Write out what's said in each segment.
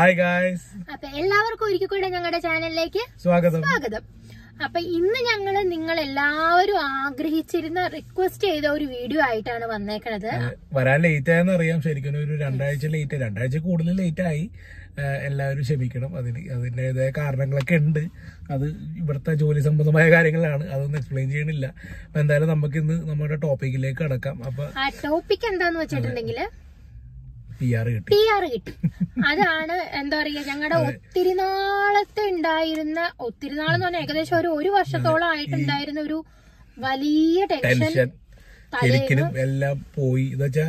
Hi guys അപ്പൊ എല്ലാവർക്കും ഒരിക്കൽ കൂടെ ഞങ്ങളുടെ ചാനലിലേക്ക് സ്വാഗതം സ്വാഗതം അപ്പൊ ഇന്ന് ഞങ്ങള് നിങ്ങൾ എല്ലാവരും ആഗ്രഹിച്ചിരുന്ന റിക്വസ്റ്റ് ചെയ്ത ഒരു വീഡിയോ ആയിട്ടാണ് വന്നേക്കണത് അതെ, വരാൻ ലേറ്റ് ആയെന്ന് അറിയാം ശരിക്കും ഒരു രണ്ടാഴ്ച ലേറ്റ് രണ്ടാഴ്ച കൂടുതൽ ലേറ്റ് ആയി ആ, എല്ലാവരും ക്ഷമിക്കണം അതിന് അതിൻ്റെതായ കാരണങ്ങളൊക്കെ ഉണ്ട് അത് ഇവിടുത്തെ ജോലി സംബന്ധമായ കാര്യങ്ങളാണ് അതൊന്നും എക്സ്പ്ലെയിൻ ചെയ്യണില്ല അപ്പൊ എന്തായാലും നമുക്ക് ഇന്ന് നമ്മുടെ ടോപ്പിക്കിലേക്ക് കടക്കാം അപ്പൊ ആ ടോപ്പിക് എന്താന്ന് വെച്ചിട്ടുണ്ടെങ്കിൽ പി ആർ കിട്ടി പി ആർ കിട്ടി അതാണ് എന്താ പറയാ ഞങ്ങളുടെ ഒത്തിരി നാളത്തെ ഉണ്ടായിരുന്ന ഒത്തിരി നാളെന്ന് പറഞ്ഞാൽ ഏകദേശം ഒരു ഒരു വർഷത്തോളം ആയിട്ടുണ്ടായിരുന്ന ഒരു വലിയ ടെൻഷൻ ടെൻഷൻ ശരിക്കും എല്ലാം പോയി എന്ന് വെച്ചാ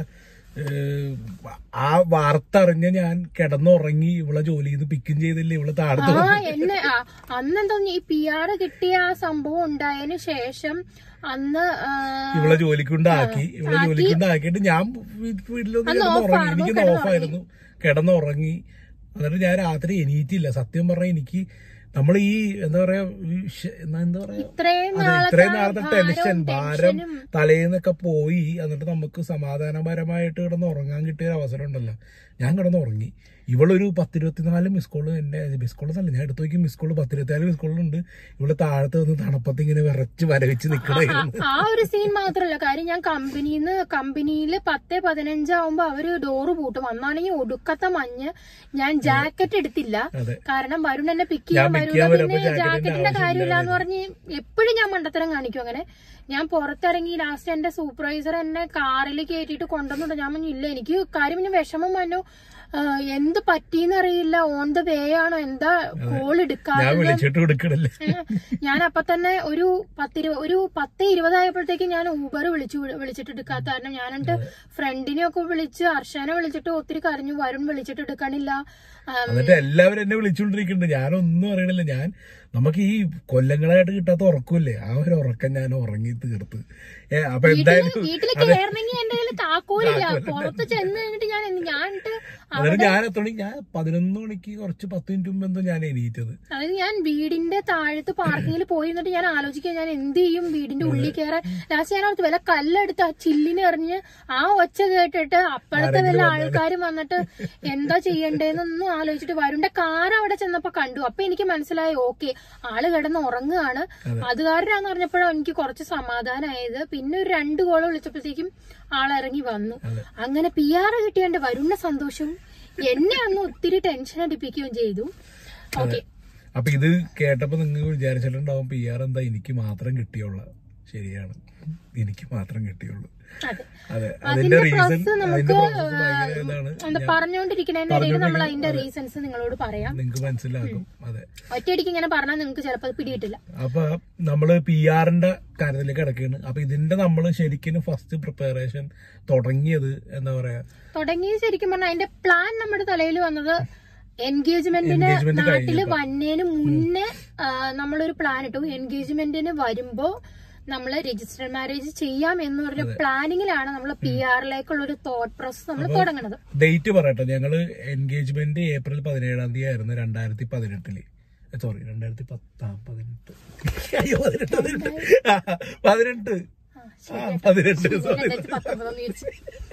ഏഹ്, ആ വാർത്ത അറിഞ്ഞ ഞാൻ കിടന്നുറങ്ങി ഇവളെ ജോലി ചെയ്ത് പിക്കും ചെയ്തില്ലേ ഇവള് താഴത്ത് ആ എന്നെ ആ, അന്നെന്താ ഈ പി ആർ കിട്ടിയ ആ സംഭവം ഉണ്ടായതിനു ശേഷം അന്ന് ആ, ഇവളെ ജോലിക്കുണ്ടാക്കി ഇവളെ ജോലിക്കുണ്ടാക്കിയിട്ട് ഞാൻ വീ- വീട്ടിലൊന്ന് കിടന്നുറങ്ങി എനിക്ക് ഓഫായിരുന്നു കിടന്നുറങ്ങി എന്നിട്ട് ഞാൻ രാത്രി എണീറ്റില്ല സത്യം പറഞ്ഞാൽ എനിക്ക് നമ്മൾ ഈ എന്താ പറയാ ഈ ഷ- എന്നാ എന്താ പറയാ ഇത്രയും അതെ നാളത്തെ ഇത്രയും നാളത്തെ ഭാരവും ടെൻഷൻ ഭാരം ടെൻഷനും തലേന്നൊക്കെ പോയി എന്നിട്ട് നമുക്ക് സമാധാനപരമായിട്ട് കിടന്ന് ഉറങ്ങാൻ കിട്ടിയ ഒരു അവസരം ഉണ്ടല്ലോ ഞാൻ കിടന്ന് ഉറങ്ങി ഇവളൊരു പത്തിരുപത്തിനാല് മിസ് കോള് എന്റെ മിസ് കോള് അല്ല ഞാൻ എടുത്തു നോക്കി മിസ് കോള് പത്തിരുപത്തിനാല് മിസ് കോളുണ്ട് ഇവള് താഴത്ത് വന്ന് തണുപ്പത്ത് ഇങ്ങനെ വിറച്ച് വരവിച്ച് നിക്കണായിരുന്നു ആ ഒരു സീൻ മാത്രല്ല കാര്യം ഞാൻ കമ്പനിന്ന് കമ്പനിയിൽ പത്ത് പതിനഞ്ചാവുമ്പോ അവര് ഡോറ് പൂട്ടും അന്നാണെങ്കിൽ ഒടുക്കത്തെ മഞ്ഞ് ഞാൻ ജാക്കറ്റ് എടുത്തില്ല അതെ കാരണം വരുൺ എന്നെ പിക്ക് ഞാൻ ചെയ്യാൻ pick വരും ചെയ്യാൻ വരുമ്പോ പിന്നെ jacket ന്റെ ജാക്കറ്റിന്റെ ആവശ്യമില്ല കാര്യമില്ല എന്ന് പറഞ്ഞ് എപ്പോഴും ഞാൻ മണ്ടത്തരം കാണിക്കും അങ്ങനെ ഞാൻ പുറത്തിറങ്ങി ലാസ്റ്റ് എന്റെ സൂപ്പർവൈസർ എന്നെ കാറിൽ കയറ്റിയിട്ട് കൊണ്ടുവന്നുണ്ട് ഞാൻ പറഞ്ഞു ഇല്ല എനിക്ക് കാര്യം പിന്നെ വിഷമം വന്നു ആ, എന്ത് പറ്റിയെന്നറിയില്ല ഓൺ ദ വേ ആണോ എന്താ കോൾ എടുക്കാതെ ഞാൻ വിളിച്ചിട്ട് കൊടുക്കണല്ലേ ഞാൻ അപ്പൊ തന്നെ ഒരു പത്തിരു ഒരു പത്ത് ഇരുപതായപ്പോഴത്തേക്ക് ഞാൻ ഊബർ വിളിച്ചു വിളിച്ചിട്ട് എടുക്കാത്ത കാരണം ഞാൻ എന്റെ ഫ്രണ്ടിനെ ഒക്കെ വിളിച്ച് അർഷനെ വിളിച്ചിട്ട് ഒത്തിരി കരഞ്ഞു വരുൺ വിളിച്ചിട്ട് എടുക്കണില്ല ആം, എന്നിട്ട് എല്ലാവരും എന്നെ വിളിച്ചുകൊണ്ടിരിക്കുന്നുണ്ട് ഞാനൊന്നും അറിയണില്ല ഞാൻ നമുക്ക് ഈ കൊല്ലങ്ങളായിട്ട് കിട്ടാത്ത ഉറക്കമില്ലേ ആ ഒരു ഉറക്കം ഞാൻ ഉറങ്ങി തീർത്ത് ഏ അപ്പൊ എന്തായാലും വീട്ടിൽ കയറണമെങ്കിൽ എന്റെ കയ്യിൽ താക്കോലില്ല പുറത്ത് ചെന്ന് കഴിഞ്ഞിട്ട് ഞാൻ എന്ത്- ഞാൻ എന്നിട്ട് എന്നിട്ട് ഞാൻ എത്ര മണി ഞാൻ പതിനൊന്ന് മണിക്ക് കുറച്ച് പത്ത് മിനിറ്റ് മുമ്പ് എന്തോ ഞാൻ എണീറ്റത് അതായത് ഞാൻ വീടിന്റെ താഴത്ത് പാർക്കിങ്ങിൽ പോയി എന്നിട്ട് ഞാൻ ആലോചിക്കുക ഞാൻ എന്ത് ചെയ്യും വീടിന്റെ ഉള്ളിൽ കയറാൻ ലാസ്റ്റ് ഞാൻ ഓർത്ത് വല്ല കല്ലെടുത്ത് ആ ചില്ലിന് എറിഞ്ഞ് ആ ഒച്ച കേട്ടിട്ട് അപ്പോഴത്തെ വല്ല ആൾക്കാരും വന്നിട്ട് എന്താ ചെയ്യണ്ടേന്നൊന്നും ആലോചിച്ചിട്ട് വരുണ്ട കാർ അവിടെ ചെന്നപ്പോ കണ്ടു അപ്പൊ എനിക്ക് മനസ്സിലായി ഓക്കെ ആള് കിടന്ന് ഉറങ്ങുകയാണ് അത് കാരനാന്ന് പറഞ്ഞപ്പോഴാണ് എനിക്ക് കുറച്ച് സമാധാനമായത് പിന്നെ ഒരു രണ്ട് കോള് വിളിച്ചപ്പോഴത്തേക്കും ആളിറങ്ങി വന്നു അങ്ങനെ പി ആർ കിട്ടിയതിന്റെ വരുന്ന സന്തോഷവും എന്നെ അന്ന് ഒത്തിരി ടെൻഷൻ അടിപ്പിക്കുകയും ചെയ്തു ഓക്കെ അപ്പൊ ഇത് കേട്ടപ്പോ നിങ്ങൾ വിചാരിച്ചിട്ടുണ്ടാവും പി ആർ എന്താ എനിക്ക് മാത്രം കിട്ടിയുള്ള ശരിയാണ് എനിക്ക് മാത്രം കിട്ടിയുള്ളൂ അതെ അതെ അതിന്റെ അതിന്റെ റീസൺ പ്ലസ് നമുക്ക് അതിന്റെ പ്രോസസ് ഭയങ്കര ഇതാണ് എന്താ പറഞ്ഞുകൊണ്ടിരിക്കുന്നതിന്റെ ഇടയിൽ നമ്മൾ അതിന്റെ റീസൺസ് നിങ്ങളോട് പറയാം നിങ്ങൾക്ക് മനസ്സിലാക്കും അതെ ഒറ്റയടിക്ക് ഇങ്ങനെ പറഞ്ഞാൽ നിങ്ങൾക്ക് ചിലപ്പോൾ പിടിയിട്ടില്ല അപ്പൊ നമ്മള് പി ആറിന്റെ കാര്യത്തിലേക്ക് കിടക്കുകയാണ് അപ്പൊ ഇതിന്റെ നമ്മൾ ശരിക്കും ഫസ്റ്റ് പ്രിപ്പറേഷൻ തുടങ്ങിയത് എന്താ പറയാ തുടങ്ങി ശരിക്കും പറഞ്ഞാൽ അതിന്റെ പ്ലാൻ നമ്മുടെ തലയിൽ വന്നത് എൻഗേജ്മെന്റിന് Engagement നാട്ടില് വന്നതിന് മുന്നേ ആ, നമ്മളൊരു പ്ലാൻ ഇട്ടു എൻഗേജ്മെന്റിന് വരുമ്പോ നമ്മൾ രജിസ്റ്റർ മാരേജ് ചെയ്യാം എന്ന് പറഞ്ഞ പ്ലാനിങ്ങിലാണ് നമ്മൾ പി ആറിലേക്കുള്ള ഒരു തോട്ട് പ്രോസസ് നമ്മൾ തുടങ്ങുന്നത് ഡേറ്റ് പറയട്ടെ ഞങ്ങള് എൻഗേജ്മെന്റ് ഏപ്രിൽ പതിനേഴാം തീയതി ആയിരുന്നു രണ്ടായിരത്തി പതിനെട്ടില് സോറി രണ്ടായിരത്തി പത്താം പതിനെട്ട് അയ്യോ പതിനെട്ട് പതിനെട്ട് ആ, പതിനെട്ട് ആ, പതിനെട്ട് sorry. രണ്ടായിരത്തി പത്തൊമ്പതെന്ന് വിചാരിച്ചു.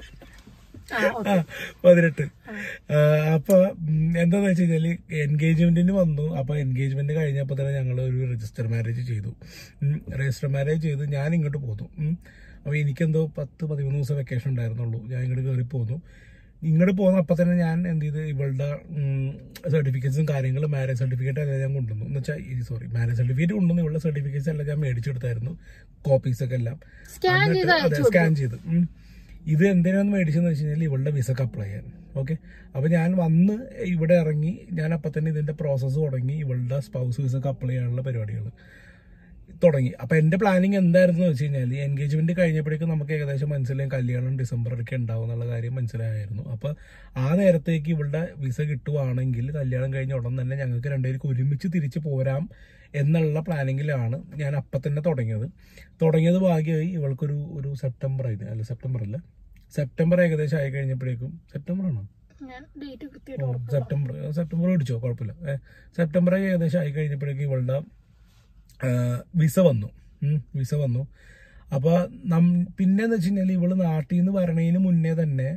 ആ, ഓക്കേ. ആ, പതിനെട്ട് ആ, അപ്പൊ ഉം, എന്താന്ന് വെച്ച് കഴിഞ്ഞാല് എൻഗേജ്മെന്റിന് വന്നു അപ്പൊ എൻഗേജ്മെന്റ് കഴിഞ്ഞപ്പോ തന്നെ ഞങ്ങൾ ഒരു രജിസ്റ്റർ മാരേജ് ചെയ്തു രജിസ്റ്റർ മാരേജ് ചെയ്ത് ഞാൻ ഇങ്ങോട്ട് പോന്നു ഉം. അപ്പൊ എനിക്കെന്തോ പത്ത് പതിമൂന്ന് ദിവസം വെക്കേഷൻ ഉണ്ടായിരുന്നുള്ളൂ ഞാൻ ഇങ്ങോട്ട് കയറി പോന്നു ഇങ്ങോട്ട് പോകുന്ന അപ്പൊ തന്നെ ഞാൻ എന്ത് ചെയ്ത് ഇവളുടെ സർട്ടിഫിക്കറ്റ്സും കാര്യങ്ങളും മാരേജ് സർട്ടിഫിക്കറ്റ് എല്ലാം ഞാൻ കൊണ്ടുവന്നു എന്ന് വെച്ചാൽ സോറി മാരേജ് സർട്ടിഫിക്കറ്റ് കൊണ്ടുവന്നു ഇവളുടെ സർട്ടിഫിക്കറ്റ്സ് എല്ലാം ഞാൻ മേടിച്ചെടുത്തായിരുന്നു കോപ്പീസ് ഒക്കെ എല്ലാം സ്കാൻ ചെയ്ത് എന്നിട്ട് അയച്ചു അതെ സ്കാൻ ചെയ്ത് ഉം. ഇത് എന്തിനാന്ന് മേടിച്ചെന്ന് വെച്ച് കഴിഞ്ഞാൽ ഇവളുടെ വിസക്ക് അപ്ലൈ ചെയ്യാൻ ഓക്കെ അപ്പൊ ഞാൻ വന്ന് ഇവിടെ ഇറങ്ങി ഞാൻ അപ്പൊ തന്നെ ഇതിന്റെ പ്രോസസ്സ് തുടങ്ങി ഇവളുടെ സ്പൗസ് വിസക്ക് അപ്ലൈ ചെയ്യാനുള്ള പരിപാടികൾ തുടങ്ങി അപ്പൊ എന്റെ പ്ലാനിങ് എന്തായിരുന്നു വെച്ച് കഴിഞ്ഞാൽ എൻഗേജ്മെന്റ് കഴിഞ്ഞപ്പോഴേക്കും നമുക്ക് ഏകദേശം മനസ്സിലായി കല്യാണം ഡിസംബറിലൊക്കെ ഉണ്ടാവും എന്നുള്ള കാര്യം മനസ്സിലായിരുന്നു അപ്പൊ ആ നേരത്തേക്ക് ഇവളുടെ വിസ കിട്ടുവാണെങ്കിൽ കല്യാണം കഴിഞ്ഞ ഉടൻ തന്നെ ഞങ്ങൾക്ക് രണ്ടുപേർക്ക് ഒരുമിച്ച് തിരിച്ചു പോരാം എന്നുള്ള പ്ലാനിങ്ങിലാണ് ഞാൻ അപ്പം തന്നെ തുടങ്ങിയത് തുടങ്ങിയത് ഭാഗ്യമായി ഇവൾക്കൊരു ഒരു സെപ്റ്റംബർ ആയിരുന്നു അല്ല സെപ്റ്റംബർ അല്ല സെപ്റ്റംബർ ഏകദേശം ആയി കഴിഞ്ഞപ്പോഴേക്കും സെപ്റ്റംബർ ആണോ ഞാൻ ഡേറ്റ് കൃത്യമായിട്ട് ഓ, ഓർക്കുന്നു. സെപ്റ്റംബർ സെപ്റ്റംബർ പിടിച്ചോ കുഴപ്പമില്ല ഏ, സെപ്റ്റംബർ ഏകദേശം ആയി കഴിഞ്ഞപ്പോഴേക്കും ഇവളുടെ ആ, വിസ വന്നു ഉം, വിസ വന്നു അപ്പൊ നം പിന്നെന്ന് വെച്ച് കഴിഞ്ഞാൽ ഇവള് നാട്ടിൽ നിന്ന് വരണതിന് മുന്നേ തന്നെ